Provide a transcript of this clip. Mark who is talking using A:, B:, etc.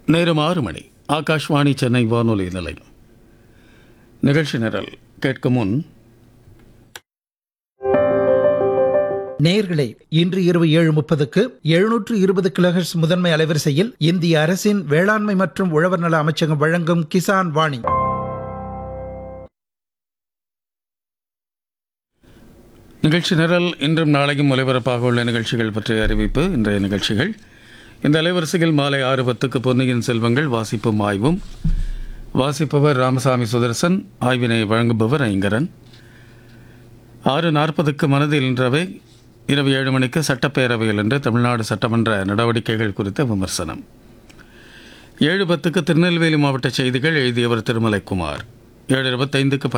A: நேரம் ஆறு மணி ஆகாஷ்வாணி சென்னை வானொலி நிலையம் நிகழ்ச்சி நிரல் கேட்கும் முன்
B: நேயர்களே இன்று இரவு ஏழு முப்பதுக்கு எழுநூற்று இருபது கிலோஹெர்ட்ஸ் முதன்மை அலைவரிசையில் இந்திய அரசின் வேளாண்மை மற்றும் உழவர் நல அமைச்சகம் வழங்கும் கிசான் வாணி
A: நிகழ்ச்சி நிரல் இன்றும் நாளையும் ஒலிபரப்பாக உள்ள நிகழ்ச்சிகள் பற்றிய அறிவிப்பு இன்றைய நிகழ்ச்சிகள் இந்த அலைவரிசையில் மாலை ஆறு பத்துக்கு பொன்னியின் செல்வங்கள் வாசிப்பும் ஆய்வும் வாசிப்பவர் ராமசாமி சுதர்சன் ஆய்வினை வழங்குபவர் ஐங்கரன் ஆறு நாற்பதுக்கு மனதில் இன்றவை இரவு ஏழு மணிக்கு சட்டப்பேரவையில் இன்று தமிழ்நாடு சட்டமன்ற நடவடிக்கைகள் குறித்த விமர்சனம் ஏழு பத்துக்கு திருநெல்வேலி மாவட்ட செய்திகள் எழுதியவர் திருமலைக்குமார் ஏழு இருபத்தைந்துக்கு